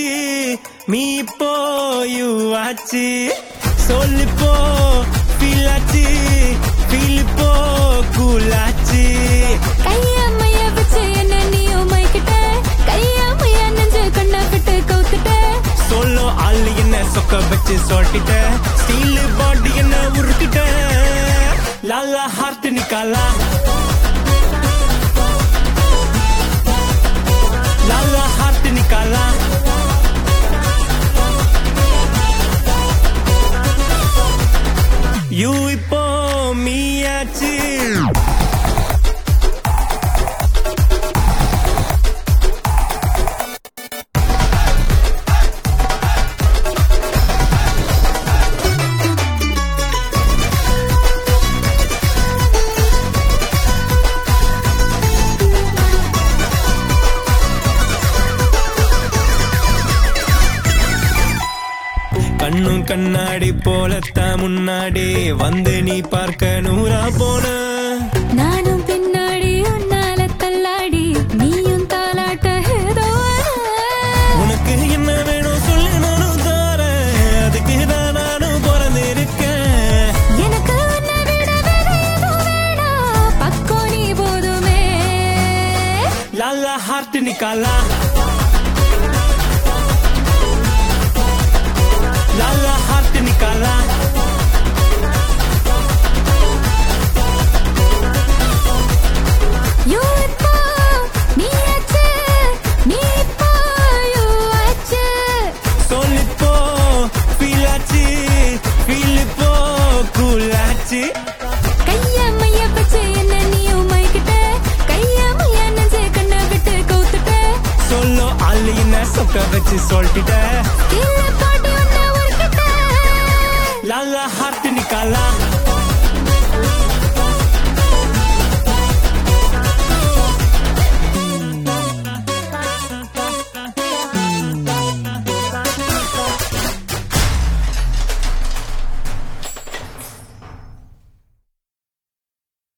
ஆச்சு மீ இப்போ யூ ஆச்சு சொல்லு போ ஃபீல் ஆச்சு ஃபீல் இப்போ கூல் ஆச்சு கையம்மைய வச்சு என்ன நீயும் மைக்கிட்ட கையம்மைய நெஞ்சு கண்ண விட்டு கவுத்துட்ட சோலோ ஆள் என்ன சொக்க வச்சு சொல்லிட்ட ஸ்டீல் பாடி என்ன உருட்டிட்ட லாலா ஹார்ட் நிக்காலா லாலா ஹார்ட் நிக்காலா யூ இப்போ மீயாச்சு கண்ணும் கண்ணாடி போலத்தான் முன்னாடி வந்து நீ பார்க்க நூறா போன நானும் பின்னாடி உன்னால தள்ளாடி நீயும் தாலாட்ட ஏதோ உனக்கு என்ன வேணும் சொல்லு நானும் தாரேன் அதுக்கு தான் நானும் பிறந்திருக்கேன் எனக்கு உன்னை விட வேற ஏதோ வேணாம் பக்கம் நீ போதுமே லாலா ஹார்ட் நிக்காலா லாலா ஹார்ட் நிக்காலா யூ இப்போ நீ ஆச்சு நீ இப்போ யூ ஆச்சு சொல்லு போ ஃபீல் ஆச்சு ஃபீல் இப்போ கூல் ஆச்சு கையம்மைய வச்சு என்ன நீயும் மைக்கிட்ட கையம்மைய நெஞ்சு கண்ண விட்டு கவுத்துட்ட சொல்லோ ஆள் என்ன சொக்க வச்சு சொல்லிட்ட